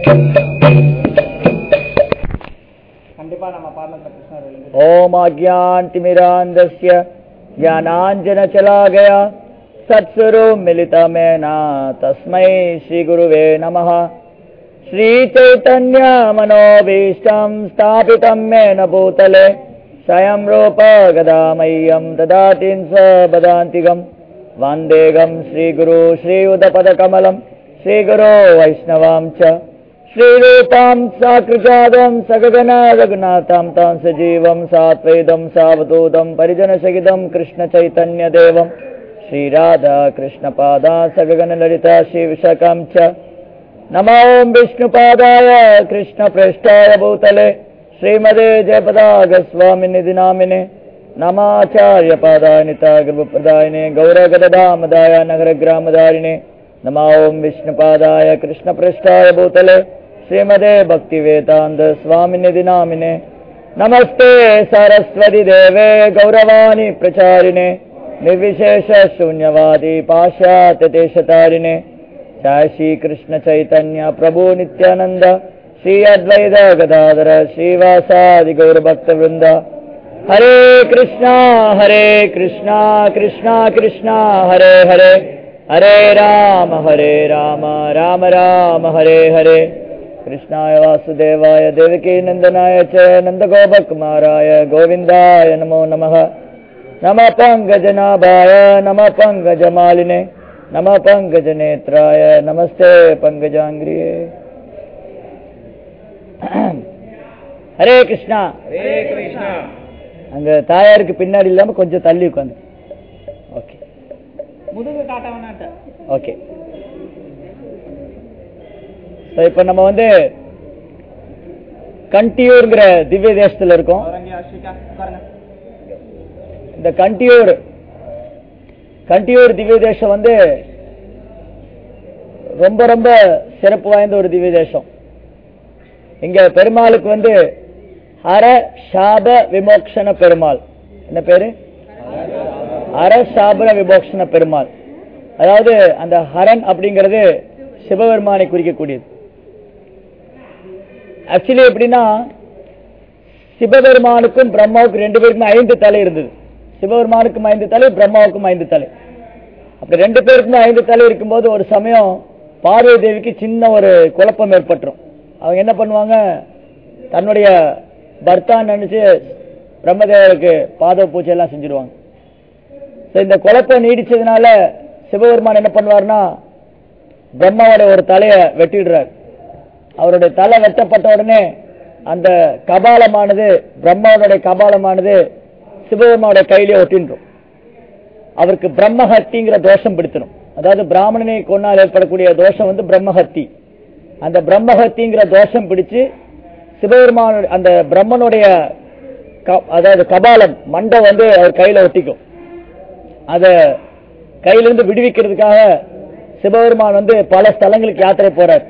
கண்டிப்பா நம்ம பாடல கிருஷ்ணர் எழுந்து ॐ अज्ञान्तिमिरान्धस्य ज्ञानाञ्जनचलागया सत्स्वरूप मिलितमेन तस्मै श्रीगुरुवे नमः श्रीचैतन्यमनोभीष्टं स्थापितं मेन भूतले स्वयं रूप गदामह्यं ददातिं स बदान्तिकं वन्देगं श्रीगुरु श्रीयुधपदकमलं श्रीगुरो वैष्णवां च श्रीरूपां साकृजादं सगगन रघुनाथां तां सजीवं सात्वैदं सावधूतं परिजनसहितं कृष्णचैतन्यदेवं श्रीराधा कृष्णपादा सगगनललिता श्रीविशाखां च नमो विष्णुपादाय कृष्णप्रेष्ठाय भूतले श्रीमदे जयपदागस्वामिनिधि नामिने नमाचार्यपादाय नितागुप्रदायिने गौरगदधामदाय नगरग्रामदारिणे नमो विष्णुपादाय कृष्णपृष्ठाय भूतले श्रीमदे भक्तिवेदान्त स्वामिनिधि नामिने नमस्ते सरस्वति देवे गौरवाणी प्रचारिणे निर्विशेष शून्यवादी पाश्चात्यदेशतारिणे जय श्री कृष्ण चैतन्य प्रभु नित्यानंद श्री अद्वैत गदाधर श्रीवासादि गौर भक्त वृंद हरे कृष्णा हरे कृष्णा कृष्णा कृष्णा हरे हरे हरे राम हरे राम राम राम हरे हरे कृष्णाय वासुदेवाय देवकी नंदनाय च नन्दगोपकुमाराय गोविन्दाय नमो नमः नमः पङ्कजनाभाय नमः पङ्कजमालिने नमः पङ्कजनेत्राय नमस्ते पङ्कजाङ्ग्रिये ஹரே கிருஷ்ணா ஹரே கிருஷ்ணா அங்க தாயாருக்கு பின்னாடி இல்லாம கொஞ்சம் தள்ளி உட்காந்து ஓகே முதுகு காட்ட வேணாட்ட ஓகே இப்ப நம்ம வந்து கண்டியூர்ங்கிற திவ்ய தேசத்துல இருக்கோம் அவரங்க அஸ்விகா உட்காருங்க இந்த கண்டியூர் கண்டியூர் திவ்ய தேசம் வந்து ரொம்ப ரொம்ப சிறப்பு வாய்ந்த ஒரு திவ்ய தேசம் இங்க பெருமாளுக்கு வந்து ஹர சாப விமோக்ஷன பெருமாள் என்ன பேரு ஹர சாபர விமோக்ஷன பெருமாள் அதாவது அந்த ஹரன் அப்படிங்கிறது சிவபெருமானை குறிக்கக்கூடியது ஆக்சுவலி எப்படின்னா சிவபெருமானுக்கும் பிரம்மாவுக்கும் ரெண்டு பேருக்குமே ஐந்து தலை இருந்தது சிவபெருமானுக்கும் ஐந்து தலை பிரம்மாவுக்கும் ஐந்து தலை அப்படி ரெண்டு பேருக்குமே ஐந்து தலை இருக்கும்போது ஒரு சமயம் பார்வதி தேவிக்கு சின்ன ஒரு குழப்பம் ஏற்பட்டுரும் அவங்க என்ன பண்ணுவாங்க தன்னுடைய பர்த்தா நினைச்சு பிரம்மதேவருக்கு பாத பூஜை எல்லாம் செஞ்சிருவாங்க So, இந்த குழப்பம் நீடிச்சதுனால சிவபெருமான் என்ன பண்ணுவார்னா பிரம்மாவோட ஒரு தலையை வெட்டிடுறார் அவருடைய தலை வெட்டப்பட்ட உடனே அந்த கபாலமானது பிரம்மாவுடைய கபாலமானது சிவபெருமாவுடைய கையிலே ஒட்டின்றோம் அவருக்கு பிரம்மஹத்திங்கிற தோஷம் பிடித்தணும் அதாவது பிராமணனை கொண்டால் ஏற்படக்கூடிய தோஷம் வந்து பிரம்மஹத்தி அந்த பிரம்மஹத்திங்கிற தோஷம் பிடிச்சு சிவபெருமான அந்த பிரம்மனுடைய க- அதாவது கபாலம் மண்டை வந்து அவர் கையில ஒட்டிக்கும் அத கையிலிருந்து விடுவிக்கிறதுக்காக சிவபெருமான் வந்து பல ஸ்தலங்களுக்கு யாத்திரை போறார்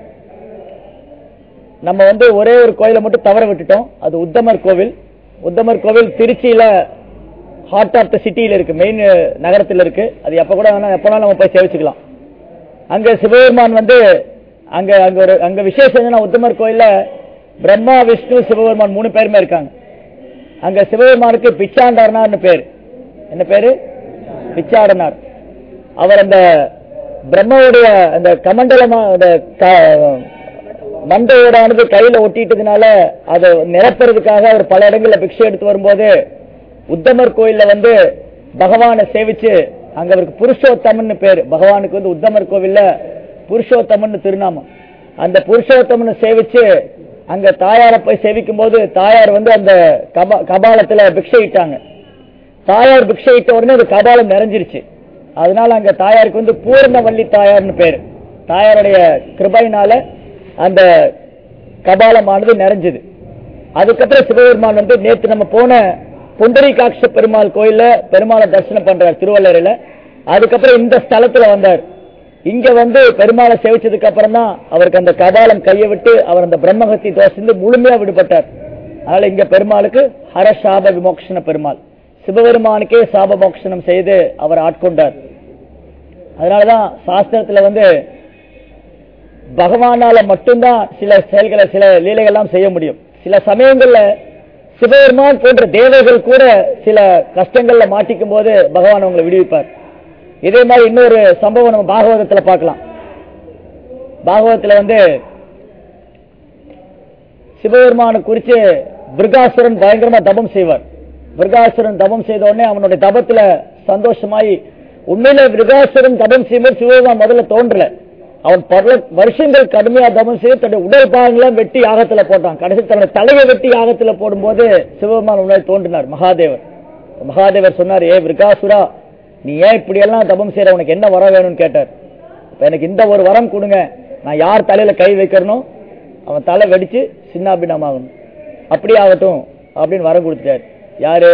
நம்ம வந்து ஒரே ஒரு கோயிலை மட்டும் தவற விட்டுட்டோம் அது உத்தமர் கோவில் உத்தமர் கோவில் திருச்சியில ஹார்ட் ஆஃப் த சிட்டியில இருக்கு மெயின் நகரத்தில் இருக்கு அது எப்ப கூட வேணா எப்ப வேணாலும் நம்ம போய் சேவிச்சுக்கலாம் அங்க சிவபெருமான் வந்து அங்க அங்க ஒரு அங்க விசேஷம் என்னன்னா உத்தமர் கோயில்ல பிரம்மா விஷ்ணு சிவபெருமான் மூணு பேருமே இருக்காங்க அங்க சிவபெருமானுக்கு பிச்சாண்டர்னார்னு பேர் என்ன பேரு பிச்சாடனார் அவர் அந்த பிரம்மாவுடைய அந்த கமண்டலமா அந்த க- மண்டையோடானது கையில ஒட்டிட்டதுனால அதை நிரப்புறதுக்காக அவர் பல இடங்கள்ல பிக்ஷை எடுத்து வரும்போது உத்தமர் கோயில்ல வந்து பகவானை சேவிச்சு அங்க அவருக்கு புருஷோத்தமன் பேரு பகவானுக்கு வந்து உத்தமர் கோவில்ல புருஷோத்தமன் திருநாமம் அந்த புருஷோத்தமனை சேவிச்சு அங்க தாயாரை போய் சேவிக்கும் போது தாயார் வந்து அந்த கபா கபாலத்துல பிக்ஷையிட்டாங்க தாயார் பிக்ஷையிட்ட உடனே அது கபாலம் நிறைஞ்சிருச்சு அதனால அங்க தாயாருக்கு வந்து பூர்ணவள்ளி தாயார்னு பேரு தாயாருடைய கிருபையினால அந்த கபாலமானது நிறைஞ்சது அதுக்கப்புறம் சிவபெருமான் வந்து நேத்து நம்ம போன புண்டரீகாட்ச பெருமாள் கோயில்ல பெருமாளை தரிசனம் பண்றார் திருவள்ளரில அதுக்கப்புறம் இந்த ஸ்தலத்துல வந்தார் இங்க வந்து பெருமாளை சேவிச்சதுக்கு அப்புறம் தான் அவருக்கு அந்த கபாலம் கையை விட்டு அவர் அந்த பிரம்மகத்தி தோசிந்து முழுமையா விடுபட்டார் அதனால இங்க பெருமாளுக்கு ஹர சாப விமோக்ஷன பெருமாள் சிவபெருமானுக்கே சாப மோக்ஷனம் செய்து அவர் ஆட்கொண்டார் அதனாலதான் சாஸ்திரத்துல வந்து பகவானால மட்டும்தான் சில செயல்களை சில லீலைகள்லாம் செய்ய முடியும் சில சமயங்கள்ல சிவபெருமான் போன்ற தேவர்கள் கூட சில கஷ்டங்கள்ல மாட்டிக்கும் போது பகவான் அவங்களை விடுவிப்பார் இதே மாதிரி இன்னொரு சம்பவம் நம்ம பாகவதத்துல பார்க்கலாம் பாகவதத்துல வந்து சிவபெருமானை குறித்து பிருகாசுரன் பயங்கரமா தபம் செய்வார் பிருகாசுரன் தபம் செய்த உடனே அவனுடைய தபத்துல சந்தோஷமாயி உண்மையில பிருகாசுரன் தபம் செய்யும்போது சிவபெருமான் முதல்ல தோன்றல அவன் பல வருஷங்கள் கடுமையா தபம் செய்து தன்னுடைய உடல் பாகங்களை வெட்டி யாகத்துல போட்டான் கடைசி தன்னுடைய தலையை வெட்டி யாகத்துல போடும்போது சிவபெருமான் உடனே தோன்றினார் மகாதேவர் மகாதேவர் சொன்னார் ஏ விருகாசுரா நீ ஏன் இப்படி எல்லாம் தபம் செய்யற உனக்கு என்ன வரம் வேணும்னு கேட்டார் இப்ப எனக்கு இந்த ஒரு வரம் கொடுங்க நான் யார் தலையில கை வைக்கிறனோ அவன் தலை வெடிச்சு சின்னாபின்னமாகணும் அப்படி ஆகட்டும் அப்படின்னு வரம் கொடுத்துட்டார் யாரு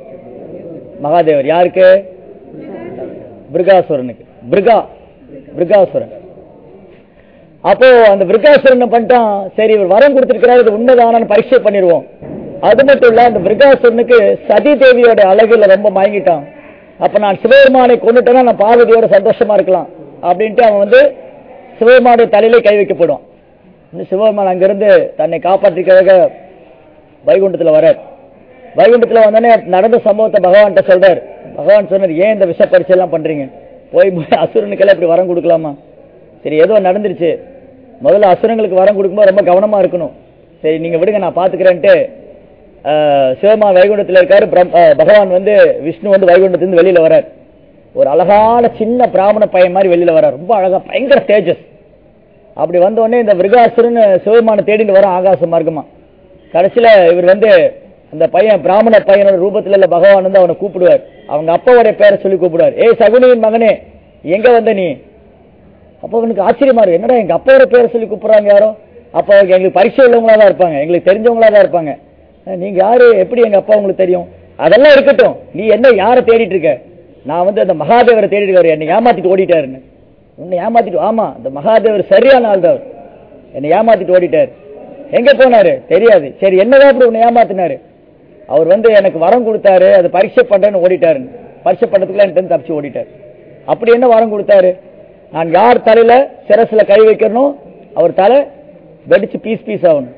மகாதேவர் யாருக்கு பிருகாசுரனுக்கு பிருகா பிருகாசுரன் அப்போ அந்த விருகாசுரன் என்ன பண்ணிட்டான் சரி இவர் வரம் கொடுத்திருக்கிறார் இது உண்மைதானு பரீட்சை பண்ணிடுவோம் அது மட்டும் இல்ல அந்த விருகாசுரனுக்கு சதி தேவியோட அழகுல ரொம்ப மயங்கிட்டான் அப்ப நான் சிவபெருமானை கொண்டுட்டேன்னா நான் பார்வதியோட சந்தோஷமா இருக்கலாம் அப்படின்ட்டு அவன் வந்து சிவபெருமானுடைய தலையிலே கை வைக்கப்படுவான் இன்னும் சிவபெருமான் அங்கிருந்து தன்னை காப்பாற்றிக்கிறதுக்கு வைகுண்டத்துல வரார் வைகுண்டத்துல வந்தோடனே நடந்த சம்பவத்தை பகவான்கிட்ட சொல்றார் பகவான் சொன்னார் ஏன் இந்த விஷ பரீட்சை எல்லாம் பண்றீங்க போய் போய் அசுரனுக்கெல்லாம் இப்படி வரம் கொடுக்கலாமா சரி ஏதோ நடந்துருச்சு முதல்ல அசுரங்களுக்கு வரம் கொடுக்கும்போது ரொம்ப கவனமா இருக்கணும் சரி நீங்க விடுங்க நான் பாத்துக்கிறேன்ட்டு ஆஹ், சிவமா வைகுண்டத்துல இருக்காரு பிரம்- ஆஹ், பகவான் வந்து விஷ்ணு வந்து வைகுண்டத்திலிருந்து வெளியில வரார் ஒரு அழகான சின்ன பிராமண பையன் மாதிரி வெளியில வரார் ரொம்ப அழகா பயங்கர தேஜஸ் அப்படி வந்த உடனே இந்த விருகாசுரன் சிவபெருமானை தேடிட்டு வர ஆகாச மார்க்கமா கடைசியில இவர் வந்து அந்த பையன் பிராமண பையனோட ரூபத்துல இல்ல பகவான் வந்து அவனை கூப்பிடுவார் அவங்க அப்பாவுடைய பேரை சொல்லி கூப்பிடுவார் ஏய் சகுனியின் மகனே எங்க வந்த நீ அப்ப அவனுக்கு ஆச்சரியமா இருக்கு என்னடா எங்க அப்பாவோட பேரை சொல்லி கூப்பிடுறாங்க யாரோ அப்ப அவங்க எங்களுக்கு பரிசு உள்ளவங்களா தான் இருப்பாங்க எங்களுக்கு தெரிஞ்சவங்களா தான் இருப்பாங்க அஹ் நீங்க யாரு எப்படி எங்க அப்பா உங்களுக்கு தெரியும் அதெல்லாம் இருக்கட்டும் நீ என்ன யாரை தேடிட்டு இருக்க நான் வந்து அந்த மகாதேவரை தேடிட்டு இருக்காரு என்னை ஏமாத்திட்டு ஓடிட்டாருன்னு உன்னை ஏமாத்திட்டு ஆமா அந்த மகாதேவர் சரியான ஆள் தான் அவர். என்னை ஏமாத்திட்டு ஓடிட்டாரு எங்க போனாரு தெரியாது சரி என்னதான் அப்படி உன்னை ஏமாத்தினாரு அவர் வந்து எனக்கு வரம் கொடுத்தாரு அது பரீட்சை பண்றேன்னு ஓடிட்டாருன்னு பரீட்சை பண்றதுக்குள்ள என்கிட்ட தப்பிச்சு ஓடிட்டாரு அப்படி என்ன வரம் கொடுத்தாரு நான் யார் தலையில சிரசுல கை வைக்கணும் அவர் தலை வெடிச்சு பீஸ் பீஸ் ஆகணும்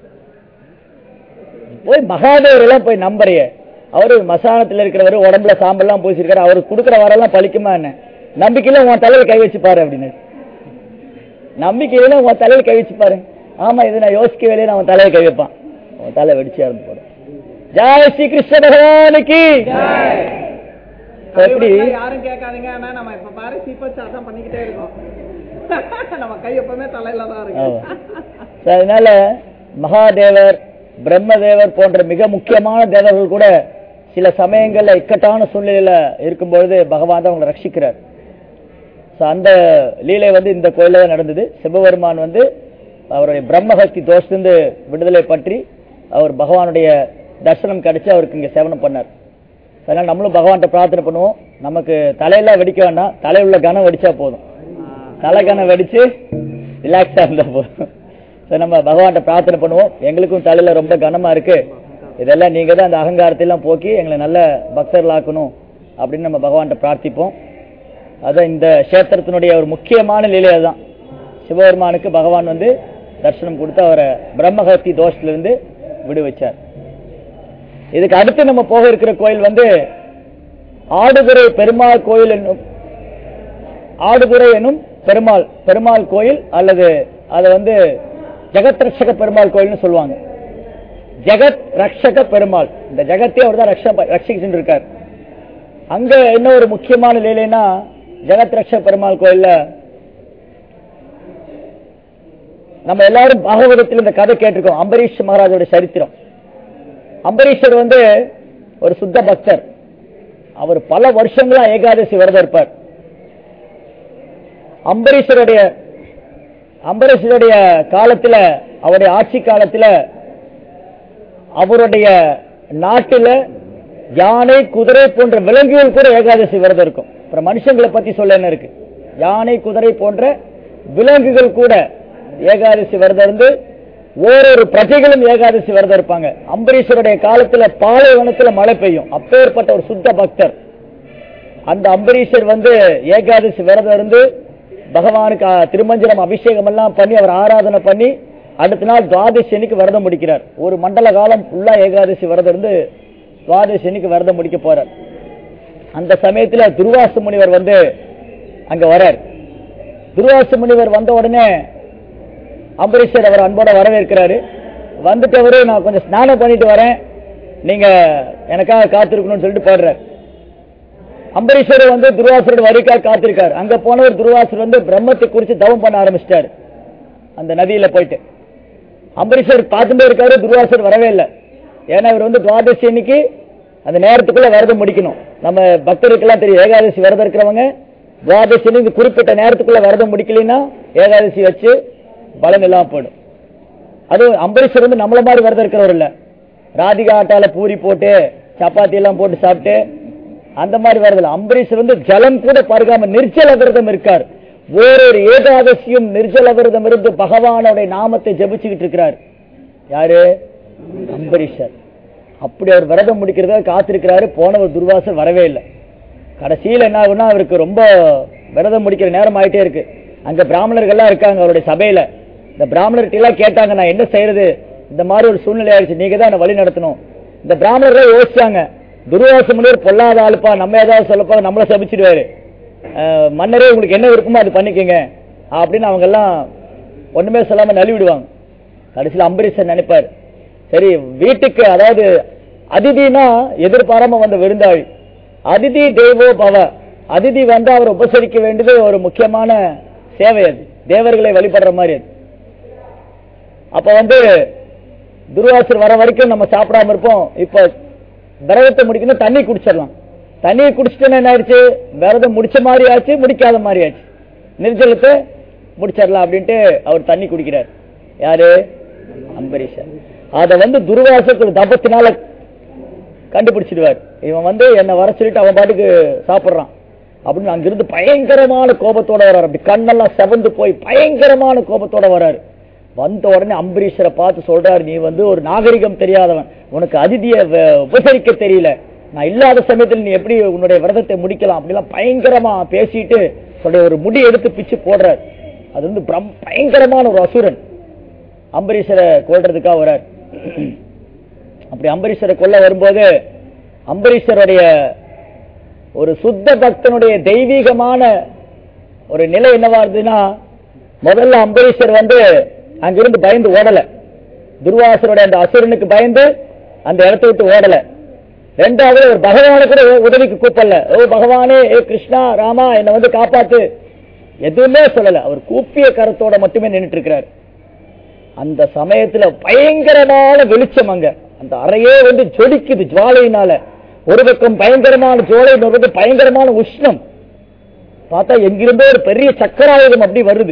போய் மகாதேவர் எல்லாம் போய் நம்புறைய அவரு மசானத்துல இருக்கிறவரு உடம்புல சாம்பல்லாம் பூசிருக்காரு அவருக்கு கொடுக்குற வரலாம் பழிக்குமா என்ன நம்பிக்கையில உன் தலையில கை வச்சு பாரு அப்படின்னு நம்பிக்கையில உன் தலையில கை வச்சு பாரு ஆமா இது நான் யோசிக்கவே இல்லையே நான் உன் தலையில கை வைப்பான் உன் தலை வெடிச்சு இறந்து போடும் ஜெய் ஸ்ரீ கிருஷ்ண பகவானுக்கு எப்படி கலியுகத்துல யாரும் கேட்காதீங்க ஆனா நம்ம இப்ப பாரு சீப்பச்சு அதான் பண்ணிக்கிட்டே இருக்கோம் நம்ம கை எப்பவுமே தலையில தான் ஆமா. இருக்கு So, அதனால மகாதேவர் பிரம்மதேவர் போன்ற மிக முக்கியமான தேவர்கள் கூட சில சமயங்கள்ல இக்கட்டான சூழ்நிலையில இருக்கும்பொழுது பகவான் தான் அவங்களை ரட்சிக்கிறார் So, அந்த லீலை வந்து இந்த கோயில்ல தான் நடந்தது சிவபெருமான் வந்து அவருடைய பிரம்மஹக்தி தோஷத்திலிருந்து விடுதலை பற்றி அவர் பகவானுடைய தரிசனம் கிடைச்சு அவருக்கு இங்க சேவனம் பண்ணார் அதனால நம்மளும் பகவான்கிட்ட பிரார்த்தனை பண்ணுவோம் நமக்கு தலையெல்லாம் வெடிக்க வேண்டாம் தலையில் உள்ள கனம் வெடிச்சா போதும் தலை கனம் வெடிச்சு ரிலாக்ஸா இருந்தா போதும் So, நம்ம பகவான்கிட்ட பிரார்த்தனை பண்ணுவோம் எங்களுக்கும் தலையில ரொம்ப கனமா இருக்கு இதெல்லாம் நீங்க தான் அந்த அகங்காரத்தை எல்லாம் போக்கி எங்களை நல்ல பக்தர்களாக்கணும் அப்படின்னு நம்ம பகவான்கிட்ட பிரார்த்திப்போம் அதான் இந்த கஷேத்திரத்தினுடைய ஒரு முக்கியமான லீலை அதுதான் சிவபெருமானுக்கு பகவான் வந்து தரிசனம் கொடுத்து அவரை பிரம்மஹத்தி தோஷத்திலிருந்து விடுவிச்சார் இதுக்கு அடுத்து நம்ம போக இருக்கிற கோயில் வந்து ஆடுதுறை பெருமாள் கோயில் என்னும் ஆடுதுறை என்னும் பெருமாள் பெருமாள் கோயில் அல்லது அதை வந்து ஜெகத் ரட்சக பெருமாள் கோயில்னு சொல்லுவாங்க ஜெகத் ரட்சக பெருமாள் இந்த ஜெகத்தே அவர் தான் ரட்ச ரட்சிக்கிட்டு இருக்கார் அங்க என்ன ஒரு முக்கியமான லீலைனா ஜெகத் ரட்சக பெருமாள் கோயில்ல நம்ம எல்லாரும் பாகவதத்தில் இந்த கதை கேட்டிருக்கோம் அம்பரீஷ் மகாராஜோட சரித்திரம் அம்பரீஷர் வந்து ஒரு சுத்த பக்தர் அவர் பல வருஷங்களா ஏகாதசி விரதம் இருப்பார் அம்பரீஷருடைய அம்பரீஷருடைய காலத்துல அவருடைய ஆட்சி காலத்துல அவருடைய நாட்டுல யானை குதிரை போன்ற விலங்குகள் கூட ஏகாதசி விரதம் இருக்கும் அப்புறம் மனுஷங்களை பத்தி சொல்ல என்ன இருக்கு யானை குதிரை போன்ற விலங்குகள் கூட ஏகாதசி விரதம் இருந்து ஓரொரு பிரஜைகளும் ஏகாதசி விரதம் இருப்பாங்க அம்பரீஷருடைய காலத்துல பாலைவனத்துல மழை பெய்யும் அப்பேற்பட்ட ஒரு சுத்த பக்தர் அந்த அம்பரீஷர் வந்து ஏகாதசி விரதம் இருந்து பகவானுக்கு அஹ், திருமஞ்சனம் அபிஷேகம் எல்லாம் பண்ணி அவர் ஆராதனை பண்ணி அடுத்த நாள் துவாதசி அன்னைக்கு விரதம் முடிக்கிறார் ஒரு மண்டல காலம் ஃபுல்லா ஏகாதசி விரதம் இருந்து துவாதசி அன்னைக்கு விரதம் முடிக்க போறார் அந்த சமயத்துல துர்வாச முனிவர் வந்து அங்க வரார் துர்வாச முனிவர் வந்த உடனே அம்பரீஷர் அவர் அன்போட வரவேற்கிறாரு வந்துட்டவரு நான் கொஞ்சம் ஸ்நானம் பண்ணிட்டு வரேன் நீங்க எனக்காக காத்திருக்கணும்னு சொல்லிட்டு போடுறார் அம்பரீஷர் வந்து துர்வாசரோட வரிக்காக காத்திருக்காரு அங்க போனவர் துர்வாசர் வந்து பிரம்மத்தை குறித்து தவம் பண்ண ஆரம்பிச்சிட்டாரு அந்த நதியில போயிட்டு அம்பரீஷர் பார்த்துட்டே இருக்காரு துர்வாசர் வரவே இல்லை ஏன்னா இவர் வந்து துவாதசி அன்னைக்கு அந்த நேரத்துக்குள்ள விரதம் முடிக்கணும் நம்ம பக்தருக்கெல்லாம் தெரியும் ஏகாதசி விரதம் இருக்கிறவங்க துவாதசி அன்னைக்கு குறிப்பிட்ட நேரத்துக்குள்ள விரதம் முடிக்கலைன்னா ஏகாதசி வச்சு பலன் இல்லாம போயிடும் அதுவும் அம்பரீஷர் வந்து நம்மள மாதிரி விரதம் இருக்கிறவர் இல்ல ராதிகா ஆட்டால பூரி போட்டு சப்பாத்தி எல்லாம் போட்டு சாப்பிட்டு அந்த மாதிரி விரதம் இல்ல அம்பரீஷர் வந்து ஜலம் கூட பருகாம நிர்ஜல விரதம் இருக்கார் வேறொரு ஏகாதசியும் நிர்ஜல விரதம் இருந்து பகவானுடைய நாமத்தை ஜெபிச்சுக்கிட்டு இருக்கிறார் யாரு அம்பரீஷர் அப்படி அவர் விரதம் முடிக்கிறத காத்திருக்கிறாரு போனவர் துர்வாசர் வரவே இல்லை கடைசியில் என்ன ஆகும்னா அவருக்கு ரொம்ப விரதம் முடிக்கிற நேரம் ஆயிட்டே இருக்கு அங்க பிராமணர்கள்லாம் இருக்காங்க அவருடைய சபையில இந்த பிராமணர்கிட்ட எல்லாம் கேட்டாங்க நான் என்ன செய்யறது இந்த மாதிரி ஒரு சூழ்நிலை ஆயிடுச்சு நீங்க தான் என்ன வழி நடத்தணும் இந்த பிராமணர்கள் யோசிச்சாங்க துர்வாச முனிவர் பொல்லாத ஆளுப்பா நம்ம ஏதாவது சொல்லப்போ நம்மள சபிச்சிடுவாரு அஹ், மன்னரே உங்களுக்கு என்ன விருப்பமோ அது பண்ணிக்கங்க அப்படின்னு அவங்க எல்லாம் ஒண்ணுமே சொல்லாம நழுவி விடுவாங்க கடைசியில் அம்பரீஷர் நினைப்பார் சரி வீட்டுக்கு அதாவது அதிதினா எதிர்பாராம வந்த விருந்தாளி அதிதி தேவோ பவ அதிதி வந்து அவர் உபசரிக்க வேண்டியது ஒரு முக்கியமான சேவை அது தேவர்களை வழிபடுற மாதிரி அது அப்ப வந்து துர்வாசர் வர வரைக்கும் நம்ம சாப்பிடாம இருப்போம் இப்ப விரதத்தை முடிக்கணும் தண்ணி குடிச்சிடலாம் தண்ணியை குடிச்சிட்டோன்னா என்ன ஆயிடுச்சு விரதம் முடிச்ச மாதிரி ஆச்சு முடிக்காத மாதிரி ஆச்சு நிர்ஜலத்தை முடிச்சிடலாம் அப்படின்ட்டு அவர் தண்ணி குடிக்கிறார் யாரு அம்பரீஷர் அத வந்து துர்வாசத்துக்கு தபத்தினால கண்டுபிடிச்சிடுவார் இவன் வந்து என்ன வர சொல்லிட்டு அவன் பாட்டுக்கு சாப்பிடுறான் அப்படின்னு அங்கிருந்து பயங்கரமான கோபத்தோட வர்றாரு அப்படி கண்ணெல்லாம் செவந்து போய் பயங்கரமான கோபத்தோட வர்றாரு வந்த உடனே அம்பரீஷரை பார்த்து சொல்றாரு நீ வந்து ஒரு நாகரிகம் தெரியாதவன் உனக்கு அதிதிய வ- உபசரிக்க தெரியல நான் இல்லாத சமயத்தில் நீ எப்படி உன்னுடைய விரதத்தை முடிக்கலாம் அப்படிலாம் பயங்கரமா பேசிட்டு சொல்ற ஒரு முடி எடுத்து பிச்சு போடுறாரு அது வந்து பிரம் பயங்கரமான ஒரு அசுரன் அம்பரீஷரை கொல்றதுக்காக வர்றார் அப்படி அம்பரீஷரை கொல்ல வரும்போது அம்பரீஷருடைய ஒரு சுத்த பக்தனுடைய தெய்வீகமான ஒரு நிலை என்னவா இருந்ததுன்னா முதல்ல அம்பரீஷர் வந்து அங்கிருந்து பயந்து ஓடல துர்வாசருடைய அந்த அசுரனுக்கு பயந்து அந்த இடத்தை விட்டு ஓடல ரெண்டாவது ஒரு பகவானை கூட உதவிக்கு கூப்பிடல ஓ பகவானே ஏ கிருஷ்ணா ராமா என்னை வந்து காப்பாத்து எதுவுமே சொல்லல அவர் கூப்பிய கரத்தோட மட்டுமே நின்னுட்டு இருக்கிறார் அந்த சமயத்துல பயங்கரமான வெளிச்சம் அங்க அந்த அறையே வந்து ஜொலிக்குது ஜுவாலையினால ஒரு பக்கம் பயங்கரமான ஜுவாலை இன்னொரு பக்கம் பயங்கரமான உஷ்ணம் பார்த்தா எங்கிருந்தோ ஒரு பெரிய சக்கராயுதம் அப்படி வருது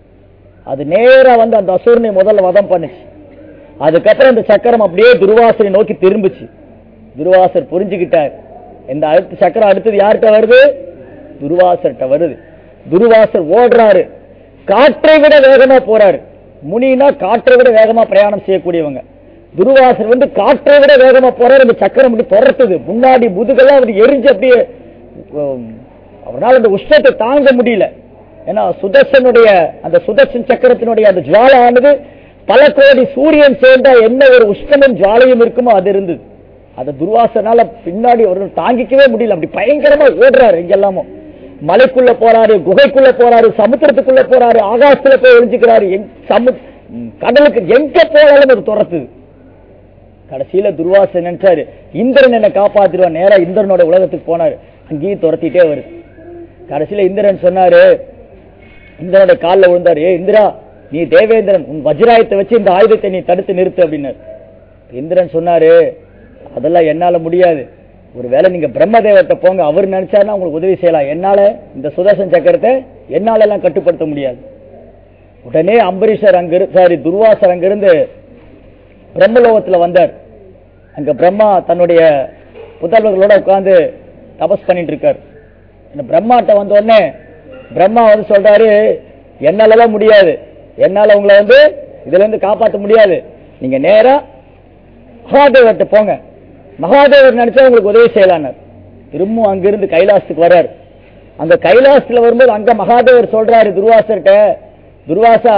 அது நேரா வந்து அந்த அசுரனை முதல்ல வதம் பண்ணுச்சு அதுக்கப்புறம் அந்த சக்கரம் அப்படியே துர்வாசனை நோக்கி திரும்புச்சு துர்வாசர் புரிஞ்சுக்கிட்டார் இந்த அடுத்த சக்கரம் அடுத்தது யார்கிட்ட வருது துர்வாசர்கிட்ட வருது துர்வாசர் ஓடுறாரு காற்றை விட வேகமா போறாரு முனினா காற்றை விட வேகமா பிரயாணம் செய்யக்கூடியவங்க துர்வாசர் வந்து காற்றை விட வேகமா போறாரு அந்த சக்கரம் அப்படி துரத்துது முன்னாடி முதுகெல்லாம் அவர் எரிஞ்சு அப்படியே உம், அவரால் அந்த உஷ்ணத்தை தாங்க முடியல ஏன்னா சுதர்சனுடைய அந்த சுதர்சன் சக்கரத்தினுடைய அந்த ஜுவாலை ஆனது பல கோடி சூரியன் சேர்ந்தா என்ன ஒரு உஷ்ணமும் ஜுவாலையும் இருக்குமோ அது இருந்தது அதை துர்வாசனால பின்னாடி அவர் தாங்கிக்கவே முடியல அப்படி பயங்கரமா ஓடுறாரு இங்கெல்லாமோ மலைக்குள்ள போறாரு குகைக்குள்ள போறாரு சமுத்திரத்துக்குள்ள போறாரு ஆகாசத்துல போய் ஒளிஞ்சுக்கிறாரு எங்- சமு ம், கடலுக்கு எங்க போனாலும் அது துரத்துது கடைசியில துர்வாசன் நினைச்சாரு இந்திரன் என்ன காப்பாத்திடுவான் நேரா இந்திரனோட உலகத்துக்கு போனாரு அங்கேயும் துரத்திட்டே வருது கடைசியில இந்திரன் சொன்னாரு இந்திரனோட கால்ல விழுந்தாரு ஏ இந்திரா நீ தேவேந்திரன் உன் வஜ்ராயத்தை வச்சு இந்த ஆயுதத்தை நீ தடுத்து நிறுத்து அப்படின்னாரு இந்திரன் சொன்னாரு அதெல்லாம் என்னால முடியாது ஒருவேளை நீங்க பிரம்மதேவத்தை போங்க அவர் நினைச்சாருன்னா உங்களுக்கு உதவி செய்யலாம் என்னால இந்த சுதர்சன் சக்கரத்தை என்னால எல்லாம் கட்டுப்படுத்த முடியாது உடனே அம்பரீஷர் அங்க சாரி துர்வாசர் அங்கிருந்து பிரம்மலோகத்துல வந்தார் அங்க பிரம்மா தன்னுடைய புதல்வர்களோட உட்கார்ந்து தபஸ் பண்ணிட்டு இருக்கார் இந்த பிரம்மாட்ட வந்த உடனே பிரம்மா வந்து சொல்றாரு என்னாலலாம் முடியாது என்னால உங்களை வந்து இதுல இருந்து காப்பாற்ற முடியாது நீங்க நேரா மகாதேவர்கிட்ட போங்க மகாதேவர் நினைச்சா உங்களுக்கு உதவி செய்யலான்னார் திரும்பவும் அங்கிருந்து கைலாசத்துக்கு வர்றார் அந்த கைலாசத்துல வரும்போது அங்க மகாதேவர் சொல்றாரு துர்வாசர்கிட்ட துர்வாசா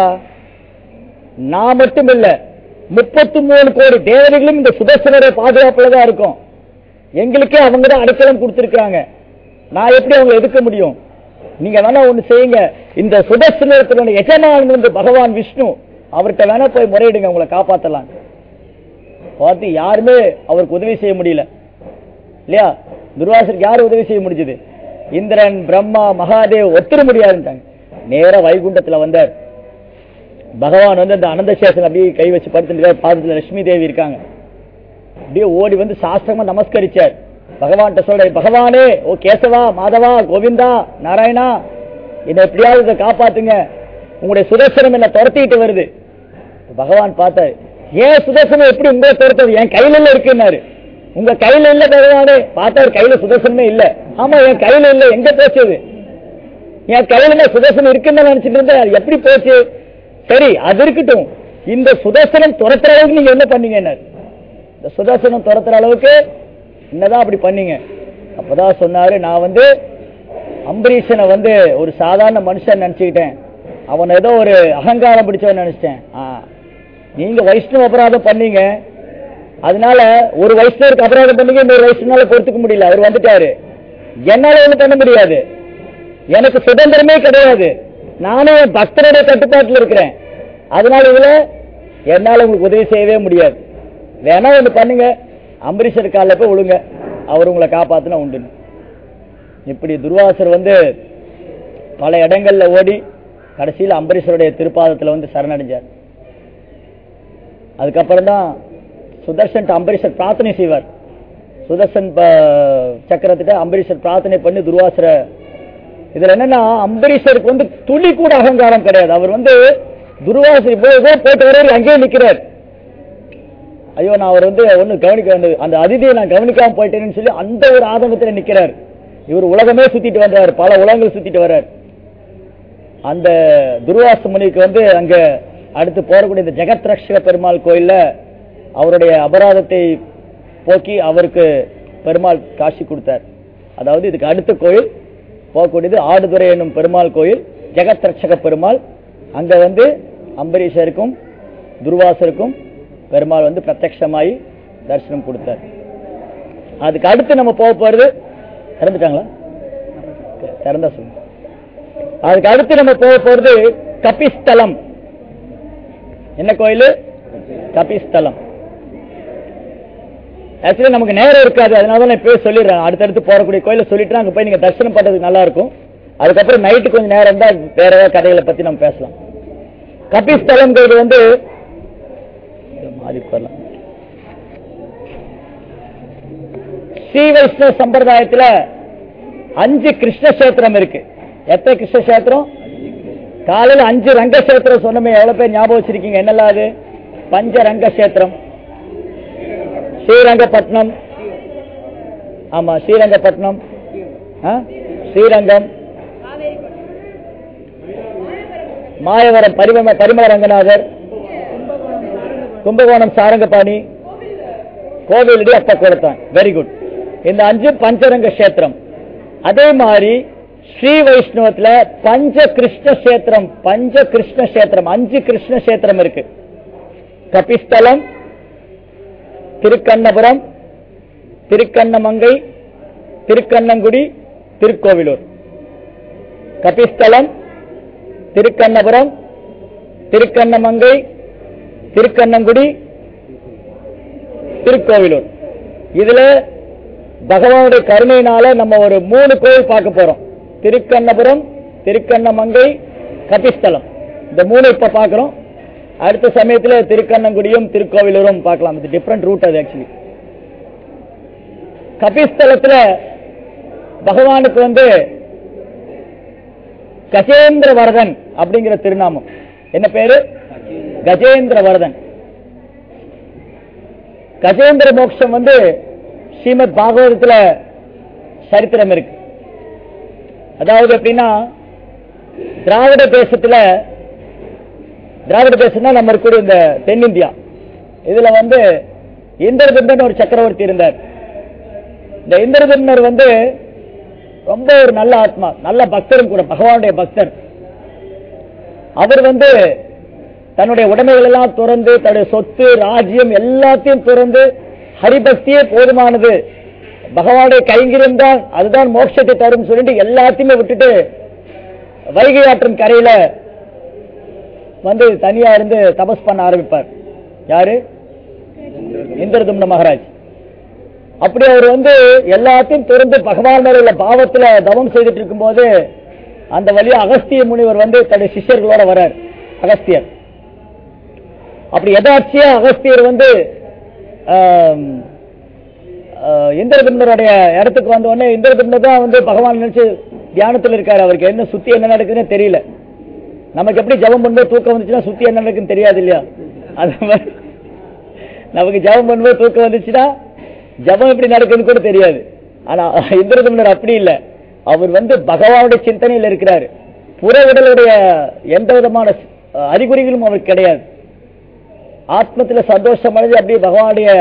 நான் மட்டும் இல்ல முப்பத்தி மூணு கோடி தேவதைகளும் இந்த சுதர்சனரை பாதுகாப்புல தான் இருக்கும் எங்களுக்கே அவங்க தான் அடைக்கலம் கொடுத்திருக்காங்க நான் எப்படி அவங்க எதுக்க முடியும் நீங்க வேணா ஒண்ணு செய்யுங்க இந்த சுதர்சனத்தினுடைய எஜமானன் வந்து பகவான் விஷ்ணு அவர்கிட்ட வேணா போய் முறையிடுங்க உங்களை காப்பாத்தலாம் பார்த்து யாருமே அவருக்கு உதவி செய்ய முடியல இல்லையா துர்வாசருக்கு யார் உதவி செய்ய முடிஞ்சது இந்திரன் பிரம்மா மகாதேவ் ஒத்துர முடியாதுன்ட்டாங்க நேரா வைகுண்டத்துல வந்தார் பகவான் வந்து அந்த அனந்த சேஷன் அப்படியே கை வச்சு படுத்துட்டு பாதத்துல லட்சுமி தேவி இருக்காங்க அப்படியே ஓடி வந்து சாஸ்திரமா நமஸ்கரிச்சார் பகவான்கிட்ட சொல்ற பகவானே ஓ கேசவா மாதவா கோவிந்தா நாராயணா என்னை எப்படியாவது இதை காப்பாத்துங்க உங்களுடைய சுதர்சனம் என்ன துரத்திட்டு வருது பகவான் பார்த்தாரு ஏன் சுதர்சனம் எப்படி உங்களை துரத்தது என் கையில இல்ல இருக்குன்னாரு உங்க கையில இல்ல பகவானே பார்த்தாரு கையில சுதர்சனமே இல்ல ஆமா என் கையில இல்ல எங்க போச்சு அது என் கையில சுதர்சனம் இருக்குன்னு நினைச்சிட்டு இருந்தேன் அது எப்படி போச்சு சரி அது இருக்கட்டும் இந்த சுதர்சனம் துரத்துற அளவுக்கு நீங்க என்ன பண்ணீங்க இந்த சுதர்சனம் துரத்துற அளவுக்கு என்னதான் அப்படி பண்ணீங்க அப்பதான் சொன்னாரு நான் வந்து அம்பரீஷனை வந்து ஒரு சாதாரண மனுஷன் நினைச்சுக்கிட்டேன் அவன் ஏதோ ஒரு அகங்காரம் பிடிச்சவன் நினைச்சிட்டேன் ஆ, நீங்க வைஷ்ணவ அபராதம் பண்ணீங்க அதனால ஒரு வைஷ்ணவருக்கு அபராதம் பண்ணீங்க இன்னொரு வைஷ்ணவனால பொறுத்துக்க முடியல அவர் வந்துட்டாரு என்னால ஒண்ணு பண்ண முடியாது எனக்கு சுதந்திரமே கிடையாது நானே என் பக்தருடைய கட்டுப்பாட்டில் இருக்கிறேன் அதனால இதுல என்னால உங்களுக்கு உதவி செய்யவே முடியாது வேணா ஒண்ணு பண்ணுங்க அம்பரீஷர் காலில் போய் விழுங்க அவர் உங்களை காப்பாத்தினா உண்டு இப்படி துர்வாசர் வந்து பல இடங்கள்ல ஓடி கடைசியில் அம்பரீஷருடைய திருப்பாதத்துல வந்து சரணடைஞ்சார் அதுக்கப்புறம் தான் சுதர்சன் அம்பரீஷர் பிரார்த்தனை செய்வார் சுதர்சன் ப- சக்கரத்திட்ட அம்பரீஷர் பிரார்த்தனை பண்ணி துர்வாசர இதுல என்னன்னா அம்பரீஷருக்கு வந்து துளி கூட அகங்காரம் கிடையாது அவர் வந்து துர்வாசர் இப்போ ஏதோ போயிட்டு வர்றாரு அங்கேயே நிக்கிறார் ஐயோ நான் அவர் வந்து ஒண்ணு கவனிக்க வேண்டியது அந்த அதிதியை நான் கவனிக்காம போயிட்டேன்னு சொல்லி அந்த ஒரு ஆதங்கத்துல நிக்கிறார் இவர் உலகமே சுத்திட்டு வந்தார் பல உலகங்கள் சுத்திட்டு வர்றார் அந்த துர்வாச முனிக்கு வந்து அங்க அடுத்து போறக்கூடிய இந்த ஜெகத் ரக்ஷக பெருமாள் கோயில்ல அவருடைய அபராதத்தை போக்கி அவருக்கு பெருமாள் காட்சி கொடுத்தார் அதாவது இதுக்கு அடுத்த கோயில் போகக்கூடியது ஆடுதுறை என்னும் பெருமாள் கோயில் ஜெகத் ரட்சக பெருமாள் அங்க வந்து அம்பரீஷருக்கும் துர்வாசருக்கும் பெருமாள் வந்து பிரத்யட்சமாயி தரிசனம் கொடுத்தார் அதுக்கு அடுத்து நம்ம போக போறது திறந்துட்டாங்களா திறந்தா சொல்லுங்க அதுக்கு அடுத்து நம்ம போக போறது கபிஸ்தலம் என்ன கோயில் கபிஸ்தலம் ஆக்சுவலி நமக்கு நேரம் இருக்காது அதனால தான் நான் இப்பவே சொல்லிடுறேன் அடுத்தடுத்து போறக்கூடிய கோயில சொல்லிட்டு அங்க போய் நீங்க தரிசனம் பண்றதுக்கு நல்லா இருக்கும் அதுக்கப்புறம் நைட்டு கொஞ்சம் நேரம் இருந்தா வேற ஏதாவது கதைகளை பத்தி நம்ம பேசலாம் கபிஸ்தலம்ங்கிறது வந்து இதை மாறி போயிடலாம். ஸ்ரீ வைஷ்ணவ சம்பிரதாயத்துல அஞ்சு கிருஷ்ண கஷேத்திரம் இருக்கு எத்தனை கிருஷ்ண கஷேத்திரம் காலையில அஞ்சு ரங்க கஷேத்திரம் சொன்னமே எவ்வளவு பேர் ஞாபகம் வச்சிருக்கீங்க என்னெல்லாம் அது பஞ்ச ரங்க கஷேத்திரம் ஸ்ரீரங்கப்பட்டினம் ஆமா ஸ்ரீரங்கப்பட்டினம் ஆ? ஸ்ரீரங்கம் மாயவரம் பரிமள பரிமள ரங்கநாதர் கும்பகோணம் சாரங்கபாணி கோவிலடி அப்ப கொடுத்தான் வெரி குட் இந்த அஞ்சு பஞ்சரங்க கஷேத்திரம் அதே மாதிரி ஸ்ரீ வைஷ்ணவத்துல பஞ்ச கிருஷ்ண கஷேத்திரம் பஞ்ச கிருஷ்ண கஷேத்திரம் அஞ்சு கிருஷ்ண கஷேத்திரம் இருக்கு கபிஸ்தலம் திருக்கண்ணபுரம் திருக்கண்ணமங்கை திருக்கண்ணங்குடி திருக்கோவிலூர் கபிஸ்தலம் திருக்கண்ணபுரம் திருக்கண்ணமங்கை திருக்கண்ணங்குடி திருக்கோவிலூர் இதுல பகவானுடைய கருணையினால நம்ம ஒரு மூணு கோயில் பார்க்க போறோம் திருக்கண்ணபுரம் திருக்கண்ணமங்கை கபிஸ்தலம் இந்த மூணு இப்ப பார்க்கிறோம் அடுத்த சமயத்துல திருக்கண்ணங்குடியும் திருக்கோவிலூரும் பார்க்கலாம் இது டிஃப்ரெண்ட் ரூட் அது ஆக்சுவலி கபிஸ்தலத்துல பகவானுக்கு வந்து கஜேந்திர வரதன் அப்படிங்கிற திருநாமம் என்ன பேரு கஜேந்திர வரதன் கஜேந்திர மோட்சம் வந்து ஸ்ரீமத் பாகவதத்துல சரித்திரம் இருக்கு அதாவது எப்படின்னா திராவிட தேசத்துல திராவிட தேசம்னா நம்ம இருக்கக்கூடிய இந்த தென்னிந்தியா இதுல வந்து இந்திரதுண்டன் ஒரு சக்கரவர்த்தி இருந்தார் இந்த இந்திரதுண்டர் வந்து ரொம்ப ஒரு நல்ல ஆத்மா நல்ல பக்தரும் கூட பகவானுடைய பக்தர் அவர் வந்து தன்னுடைய உடைமைகள் எல்லாம் துறந்து தன்னுடைய சொத்து ராஜ்யம் எல்லாத்தையும் துறந்து ஹரிபக்தியே போதுமானது பகவானுடைய கைங்கிரம் தான் அதுதான் மோட்சத்தை தரும் சொல்லிட்டு எல்லாத்தையுமே விட்டுட்டு வைகை ஆற்றின் கரையில வந்து தனியா இருந்து தபஸ் பண்ண ஆரம்பிப்பார் யாரு இந்திரதும்ன மகாராஜ் அப்படி அவர் வந்து எல்லாத்தையும் திறந்து பகவான் மேல உள்ள பாவத்துல தவம் செய்துட்டு இருக்கும்போது அந்த வழியா அகஸ்திய முனிவர் வந்து தன்னுடைய சிஷ்யர்களோட வரார் அகஸ்தியர் அப்படி எதாச்சியா அகஸ்தியர் வந்து ஆம், ஆ, இந்திரதும்னருடைய இடத்துக்கு வந்த உடனே இந்திரதும்னர் தான் வந்து பகவான் நினைச்சு தியானத்துல இருக்காரு அவருக்கு என்ன சுத்தி என்ன நடக்குதுன்னு தெரியல நமக்கு எப்படி ஜெபம் பண்ணும்போது தூக்கம் வந்துச்சுன்னா சுத்தி என்ன நடக்குன்னு தெரியாது இல்லையா அது மாதிரி நமக்கு ஜெபம் பண்ணும்போது தூக்கம் வந்துச்சுன்னா ஜெபம் எப்படி நடக்குதுன்னு கூட தெரியாது ஆனா இந்திரதும்னர் அப்படி இல்லை அவர் வந்து பகவானுடைய சிந்தனையில் இருக்கிறாரு புற உடலுடைய எந்த விதமான அஹ், அறிகுறிகளும் அவருக்கு கிடையாது ஆத்மத்துல சந்தோஷம் அடைஞ்சு அப்படியே பகவானுடைய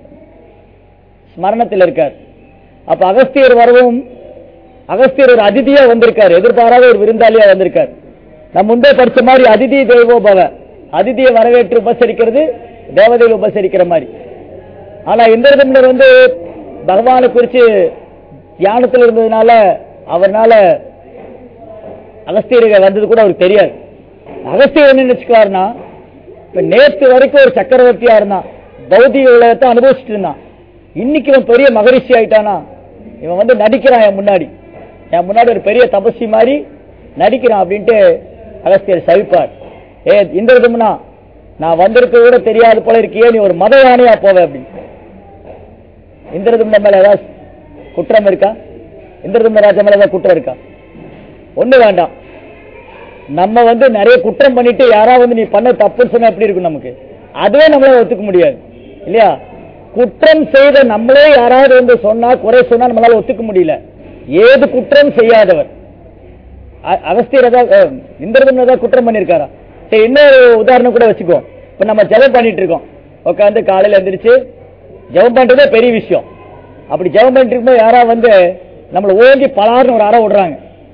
ஸ்மரணத்தில் இருக்கார் அப்ப அகஸ்தியர் வரவும் அகஸ்தியர் ஒரு அதிதியா வந்திருக்காரு எதிர்பாராத ஒரு விருந்தாளியா வந்திருக்கார் நம்ம முன்பே படிச்ச மாதிரி அதிதி தெய்வோ பவ அதிதியை வரவேற்று உபசரிக்கிறது தேவதையை உபசரிக்கிற மாதிரி ஆனா இந்திரதம்னர் வந்து பகவானை குறிச்சு தியானத்தில் இருந்ததுனால அவர்னால அகஸ்தியர் வந்தது கூட அவருக்கு தெரியாது அகஸ்தியர் என்ன நினைச்சுக்குவாருன்னா இப்ப நேற்று வரைக்கும் ஒரு சக்கரவர்த்தியா இருந்தான் பௌதிக உலகத்தை அனுபவிச்சுட்டு இருந்தான் இன்னைக்கு இவன் பெரிய மகரிஷி ஆயிட்டானா இவன் வந்து நடிக்கிறான் என் முன்னாடி என் முன்னாடி ஒரு பெரிய தபசி மாதிரி நடிக்கிறான் அப்படின்ட்டு அகஸ்தியர் சவிப்பார் ஏ இந்திரதம்னா நான் வந்திருக்க கூட தெரியாது போல இருக்கியே நீ ஒரு மத யானையா போவ அப்படின்னு இந்திரதும்ன மேல ஏதாவது குற்றம் இருக்கா இந்திரதும்ன ராஜா மேல ஏதாவது குற்றம் இருக்கா ஒண்ணு வேண்டாம் நம்ம வந்து நிறைய குற்றம் பண்ணிட்டு யாராவது வந்து நீ பண்ண தப்புன்னு சொன்னா எப்படி இருக்கும் நமக்கு அதுவே நம்மளால ஒத்துக்க முடியாது இல்லையா குற்றம் செய்த நம்மளே யாராவது வந்து சொன்னா குறை சொன்னா நம்மளால ஒத்துக்க முடியல ஏது குற்றம் செய்யாதவர் அ- அகஸ்தியர் ஏதாவது அஹ், இந்திரதன் ஏதாவது குற்றம் பண்ணிருக்காரா சரி இன்னொரு உதாரணம் கூட வச்சுக்கோ இப்ப நம்ம ஜெபம் பண்ணிட்டு இருக்கோம் உட்காந்து காலையில எந்திரிச்சு ஜெபம் பண்றதே பெரிய விஷயம் அப்படி ஜெபம் பண்ணிட்டு இருக்கும்போது யாரா வந்து நம்மள ஓங்கி பலார்னு ஒரு அறை விடுறாங்க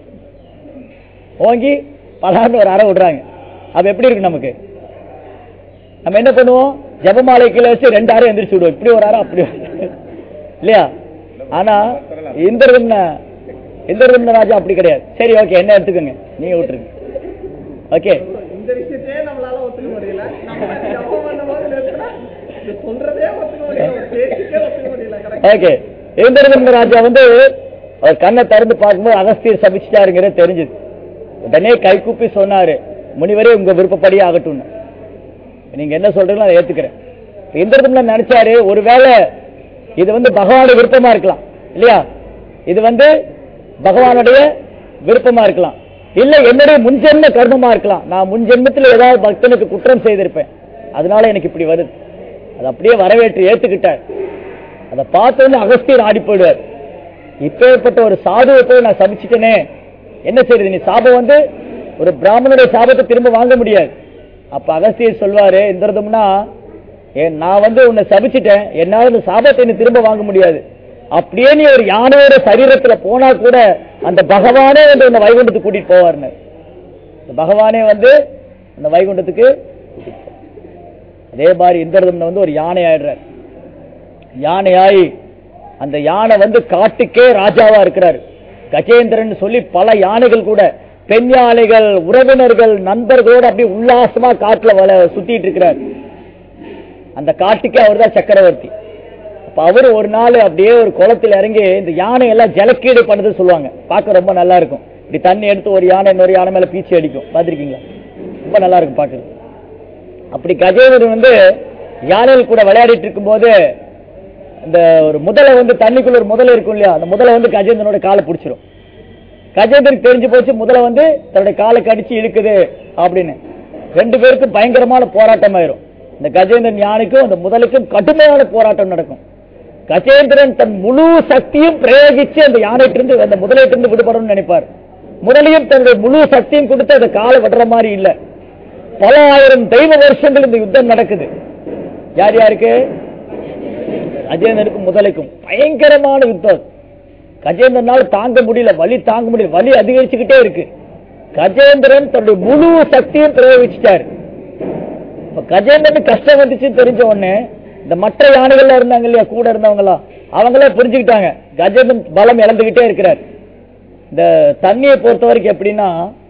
ஓங்கி பலார்னு ஒரு அறை விடுறாங்க அப்ப எப்படி இருக்கு நமக்கு நம்ம என்ன பண்ணுவோம் ஜெபமாலை கீழே வச்சு ரெண்டு அறை எந்திரிச்சு விடுவோம் இப்படி ஒரு அறை அப்படி ஒரு அறை. இல்லையா ஆனா இந்திரதம்ன இந்திரதம்ன ராஜா அப்படி கிடையாது சரி ஓகே என்ன எடுத்துக்கோங்க நீங்க விட்டுருங்க ஓகே இந்த விஷயத்தையே நம்மளால ஒத்துக்க முடியல நம்ம ஜபம் பண்ணும்போது நிறுத்தினா, இது சொல்றதே ஒத்துக்க முடியல ஒரு பேச்சுக்கே ஒத்துக்க முடியல correct. ஓகே இந்திரதம்ன ராஜா வந்து அவர் கண்ணை திறந்து பார்க்கும்போது அகஸ்தியர் சபிச்சிட்டாருங்கிறது தெரிஞ்சது உடனே கை கூப்பி சொன்னாரு முனிவரே உங்க விருப்பப்படியே ஆகட்டும்னு நீங்க என்ன சொல்றீங்களோ அதை ஏத்துக்கிறேன் இந்திரதம்ன நினைச்சாரு ஒருவேளை இது வந்து பகவானுடைய விருப்பமா இருக்கலாம் இல்லையா இது வந்து பகவானுடைய விருப்பமா இருக்கலாம் இல்ல என்னுடைய முன்ஜென்ம கர்மமா இருக்கலாம் நான் முன்ஜென்மத்தில் ஏதாவது பக்தனுக்கு குற்றம் செய்திருப்பேன் அதனால எனக்கு இப்படி வருது அது அப்படியே வரவேற்று ஏத்துக்கிட்டார் அதை பார்த்தோன்னு அகஸ்தியர் ஆடி போயிடுவார் இப்பேற்பட்ட ஒரு சாதுவை போய் நான் சபிச்சிட்டேனே என்ன செய்யுது நீ சாபம் வந்து ஒரு பிராமணனுடைய சாபத்தை திரும்ப வாங்க முடியாது அப்ப அகஸ்தியர் சொல்வாரு இந்திரதம்னா ஏன் நான் வந்து உன்னை சபிச்சிட்டேன் என்னால இந்த சாபத்தை நீ திரும்ப வாங்க முடியாது அப்படியே நீ ஒரு யானையோட சரீரத்துல போனா கூட அந்த பகவானே வந்து உன்னை வைகுண்டத்துக்கு கூட்டிட்டு போவார்னு இந்த பகவானே வந்து அந்த வைகுண்டத்துக்கு கூட்டிட்டு போவார். அதே மாதிரி இந்திரதம்ன வந்து ஒரு யானை ஆயிடுறார் யானையாய் அந்த யானை வந்து காட்டுக்கே ராஜாவா இருக்கிறார் கஜேந்திரன் சொல்லி பல யானைகள் கூட பெண் யானைகள் உறவினர்கள் நண்பர்களோட அப்படியே உல்லாசமா காட்டுல வள- சுத்திட்டு இருக்கிறார் அந்த காட்டுக்கே அவர்தான் சக்கரவர்த்தி அப்ப அவரு ஒரு நாள் அப்படியே ஒரு குளத்துல இறங்கி இந்த யானை எல்லாம் ஜலக்கீடு பண்ணது சொல்லுவாங்க பார்க்க ரொம்ப நல்லா இருக்கும் இப்படி தண்ணி எடுத்து ஒரு யானை இன்னொரு யானை மேல பீச்சி அடிக்கும் பார்த்திருக்கீங்களா ரொம்ப நல்லா இருக்கும் பார்க்கறது அப்படி கஜேந்திரன் வந்து யானைகள் கூட விளையாடிட்டு இருக்கும்போது இந்த ஒரு முதலை வந்து தண்ணிக்குள்ள ஒரு முதலை இருக்கும் இல்லையா அந்த முதலை வந்து கஜேந்திரனோட காலை பிடிச்சிரும் கஜேந்திரனுக்கு தெரிஞ்சு போச்சு முதலை வந்து தன்னுடைய காலை கடிச்சு இழுக்குது அப்படின்னு ரெண்டு பேருக்கும் பயங்கரமான போராட்டம் ஆயிரும் இந்த கஜேந்திரன் யானைக்கும் அந்த முதலைக்கும் கடுமையான போராட்டம் நடக்கும் கஜேந்திரன் தன் முழு சக்தியும் பிரயோகிச்சு அந்த யானைட்டிருந்து அந்த முதலையிட்டிருந்து விடுபடணும்னு நினைப்பார் முதலையும் தன்னுடைய முழு சக்தியும் கொடுத்து அந்த காலை விடுற மாதிரி இல்ல பல ஆயிரம் தெய்வ வருஷங்கள் இந்த யுத்தம் நடக்குது யார் யாருக்கு அஜேந்தனுக்கும் முதலைக்கும் பயங்கரமான யுத்தம் கஜேந்திரனால தாங்க முடியல வலி தாங்க முடியல வலி அதிகரிச்சுக்கிட்டே இருக்கு கஜேந்திரன் தன்னுடைய முழு சக்தியும் பிரயோகிச்சிட்டாரு இப்ப கஜேந்திரன் கஷ்டம் வந்துச்சுன்னு தெரிஞ்ச உடனே இந்த மற்ற யானைகள்ல இருந்தாங்க இல்லையா கூட இருந்தவங்களா அவங்களே புரிஞ்சுக்கிட்டாங்க கஜேந்திரன் பலம் இழந்துகிட்டே இருக்கிறார் இந்த தண்ணியை பொறுத்த வரைக்கும் எப்படின்னா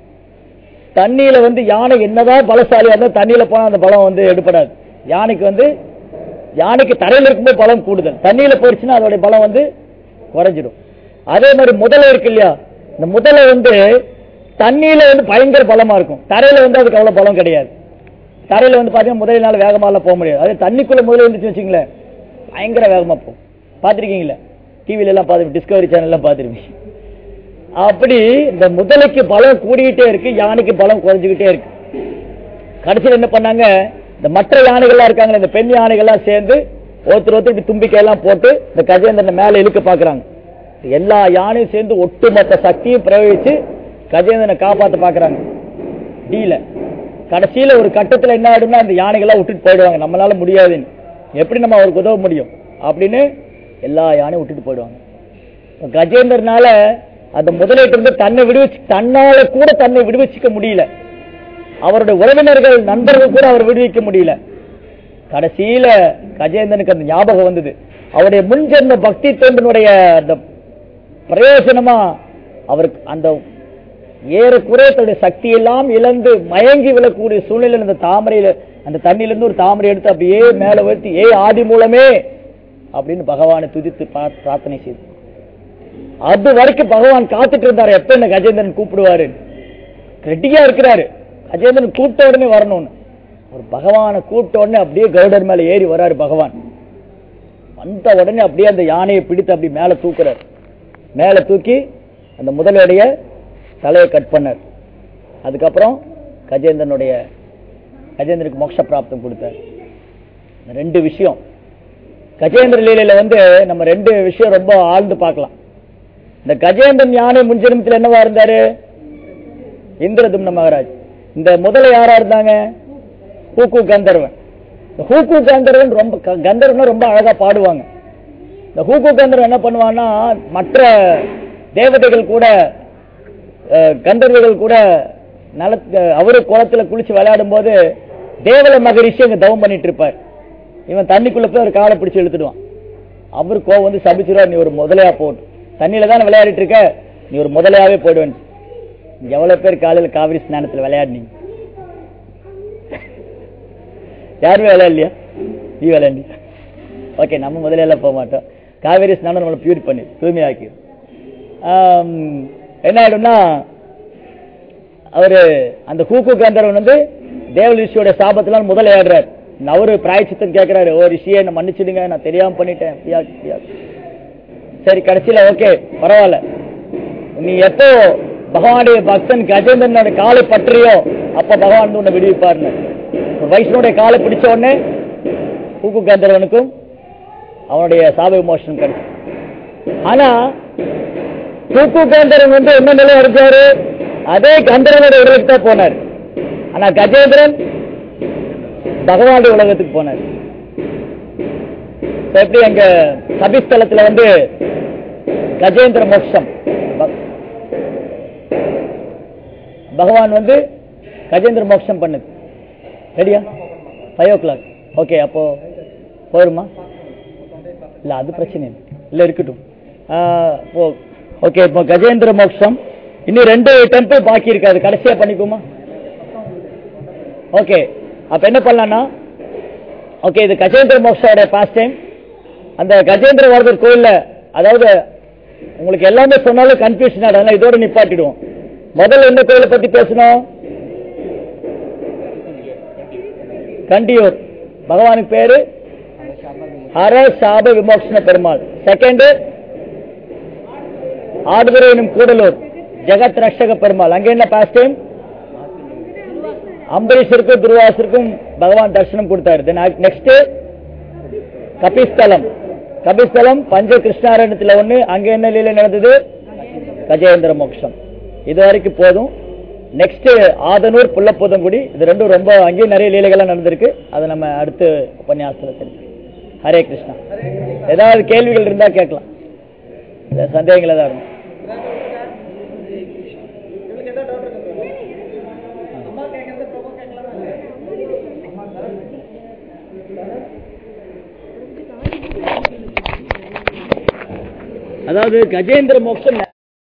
தண்ணியில வந்து யானை என்னதான் பலசாலியா இருந்தா தண்ணியில போனா அந்த பலம் வந்து எடுபடாது யானைக்கு வந்து யானைக்கு தரையில இருக்கும்போது பலம் கூடுதல் தண்ணியில போயிடுச்சுன்னா அதோட பலம் வந்து குறைஞ்சிடும் அதே மாதிரி முதலை இருக்கு இல்லையா இந்த முதலை வந்து தண்ணியில வந்து பயங்கர பலமா இருக்கும் தரையில வந்து அதுக்கு அவ்வளவு பலம் கிடையாது தரையில வந்து பாத்தீங்கன்னா முதலினால வேகமாலாம் போக முடியாது அதே தண்ணிக்குள்ள முதல்ல இருந்துச்சு வச்சுங்களேன் பயங்கர வேகமா போகும் பாத்திருக்கீங்களா டிவில எல்லாம் பார்த்து டிஸ்கவரி சேனல் எல்லாம் பார்த்துருப்பீங்க அப்படி இந்த முதலைக்கு பலம் கூடிக்கிட்டே இருக்கு யானைக்கு பலம் குறைஞ்சுக்கிட்டே இருக்கு கடைசியில் என்ன பண்ணாங்க இந்த மற்ற யானைகள்லாம் இருக்காங்க இந்த பெண் யானைகள்லாம் சேர்ந்து ஒருத்தர் ஒருத்தர் இப்படி தும்பிக்கை எல்லாம் போட்டு இந்த கஜேந்திரனை மேல இழுக்க பாக்குறாங்க எல்லா யானையும் சேர்ந்து ஒட்டுமொத்த சக்தியும் பிரயோகிச்சு கஜேந்திரனை காப்பாத்த பாக்குறாங்க டீல கடைசியில ஒரு கட்டத்துல என்ன ஆயிடும்னா அந்த யானைகள்லாம் விட்டுட்டு போயிடுவாங்க நம்மளால முடியாதுன்னு எப்படி நம்ம அவருக்கு உதவ முடியும் அப்படின்னு எல்லா யானையும் விட்டுட்டு போயிடுவாங்க இப்ப கஜேந்திரனால அந்த முதலீட்டு இருந்து தன்னை விடுவிச்சு தன்னால கூட தன்னை விடுவிச்சுக்க முடியல அவருடைய உறவினர்கள் நண்பர்கள் கூட அவர் விடுவிக்க முடியல கடைசியில கஜேந்திரனுக்கு அந்த ஞாபகம் வந்தது அவருடைய முன்ஜென்ம பக்தி தொண்டினுடைய அந்த பிரயோஜனமா அவருக்கு அந்த ஏறக்குறைய தன்னுடைய சக்தி எல்லாம் இழந்து மயங்கி விழக்கூடிய சூழ்நிலையில் அந்த தாமரையில அந்த தண்ணியில இருந்து ஒரு தாமரை எடுத்து அப்படியே மேல உயர்த்தி ஏ ஆதி மூலமே அப்படின்னு பகவானை துதித்து பா- பிரார்த்தனை செய்து அது வரைக்கும் பகவான் காத்துட்டு இருந்தாரு எப்ப என்ன கஜேந்திரன் கூப்பிடுவாரு ரெடியா இருக்கிறாரு கஜேந்திரன் கூப்பிட்ட உடனே வரணும்னு ஒரு பகவானை கூப்பிட்ட உடனே அப்படியே கருடர் மேல ஏறி வராரு பகவான் வந்த உடனே அப்படியே அந்த யானையை பிடித்து அப்படி மேல தூக்குறாரு மேல தூக்கி அந்த முதலுடைய தலையை கட் பண்ணார் அதுக்கப்புறம் கஜேந்திரனுடைய கஜேந்திரனுக்கு மோட்ச பிராப்தம் கொடுத்தார் இந்த ரெண்டு விஷயம் கஜேந்திர லீலையில வந்து நம்ம ரெண்டு விஷயம் ரொம்ப ஆழ்ந்து பார்க்கலாம் இந்த கஜேந்திரன் யானை முன்ஜென்மத்தில் என்னவா இருந்தாரு இந்திரதும்ன மகாராஜ் இந்த முதல்ல யாரா இருந்தாங்க ஹூக்கு கந்தர்வன் இந்த ஹூக்கு கந்தர்வன் ரொம்ப க- கந்தர்வன் ரொம்ப அழகா பாடுவாங்க இந்த ஹூக்கு கந்தர்வன் என்ன பண்ணுவான்னா மற்ற தேவதைகள் கூட அஹ், கந்தர்வர்கள் கூட நல அவரு குளத்துல குளிச்சு விளையாடும் போது தேவல மகரிஷி அங்க தவம் பண்ணிட்டு இருப்பார் இவன் தண்ணிக்குள்ள போய் ஒரு காலை பிடிச்சு இழுத்துடுவான் அவர் கோவம் வந்து சபிச்சிருவார் நீ ஒரு முதலையா போட்டு தண்ணியில தான் விளையாடிட்டு இருக்க நீ ஒரு முதலையாவே போயிடுவேன் எவ்வளவு பேர் காலையில காவிரி ஸ்நானத்துல விளையாடினீங்க யாருமே விளையாடலையா நீ விளையாடி ஓகே நம்ம முதலையெல்லாம் போக மாட்டோம் காவேரி ஸ்நானம் நம்மளை பியூர் பண்ணி தூய்மையாக்கி ஆம், என்ன ஆயிடும்னா அவரு அந்த கூக்கு கந்தரவன் வந்து தேவ ரிஷியோட சாபத்தினால் முதலையாடுறார் அவரு பிராயச்சித்தம் கேட்கிறாரு ஓ ரிஷியை என்ன மன்னிச்சிடுங்க நான் தெரியாம பண்ணிட்டேன் இப்படியா, இப்படியா. சரி கடைசியில ஓகே பரவாயில்ல நீ எப்போ பகவானுடைய பக்தன் கஜேந்திரனோட காலை பற்றியோ அப்ப பகவான் வந்து உன்னை விடுவிப்பார்னு ஒரு வைஷ்ணனுடைய காலை பிடிச்ச உடனே கூக்கு கந்தர்வனுக்கும் அவனுடைய சாப விமோசனம் கிடைச்சு ஆனா கூக்கு கந்தரன் வந்து என்ன நிலை அடைஞ்சாரு அதே கந்தரனுடைய உலகத்துக்கு தான் போனார் ஆனா கஜேந்திரன் பகவானுடைய உலகத்துக்கு போனார் So, எப்படி அங்க சபிஸ்தலத்துல வந்து கஜேந்திர மோட்சம் ப- பகவான் வந்து கஜேந்திர மோட்சம் பண்ணுது ரெடியா ஃபைவ் ஓ கிளாக் ஓகே அப்போ போருமா இல்ல அது பிரச்சனை இல்லை இல்ல இருக்கட்டும் ஓகே இப்போ கஜேந்திர மோட்சம் இன்னும் ரெண்டு டெம்பிள் பாக்கி இருக்காது கடைசியா பண்ணிக்குமா ஓகே அப்ப என்ன பண்ணலாம்னா ஓகே இது கஜேந்திர மோக்ஷோட பாஸ்ட் டைம் அந்த கஜேந்திர வரதர் கோயில்ல அதாவது உங்களுக்கு எல்லாமே சொன்னாலும் கன்ஃபியூஷன் ஆகும் அதனால இதோட நிப்பாட்டிடுவோம் முதல்ல எந்த கோயிலை பத்தி பேசணும் கண்டியூர் பகவானுக்கு பேரு ஹர சாப விமோசன பெருமாள் செகண்ட் ஆடுதுறை எனும் கூடலூர் ஜெகத் ரட்சக பெருமாள் அங்க என்ன பாஸ்ட் டைம் அம்பரீஷருக்கும் துர்வாசருக்கும் பகவான் தரிசனம் கொடுத்தாரு நெக்ஸ்ட் கபிஸ்தலம் கபிஸ்தலம் பஞ்ச கிருஷ்ணாரண்யத்துல ஒண்ணு அங்க என்ன லீலை நடந்தது கஜேந்திர மோட்சம் இது வரைக்கும் போதும் நெக்ஸ்ட் ஆதனூர் புள்ளப்பூதங்குடி இது ரெண்டும் ரொம்ப அங்கேயும் நிறைய லீலைகள்லாம் நடந்திருக்கு அதை நம்ம அடுத்த உபன்யாசத்துல தெரிஞ்சு ஹரே கிருஷ்ணா ஏதாவது கேள்விகள் இருந்தா கேட்கலாம் இந்த சந்தேகங்கள தான் இருக்கும் இவனுக்கு ஏதாவது டவுட் இருக்கு அம்மா கேட்கறது பிரபு கேட்கலாமா அதாவது கஜேந்திர மோட்சம்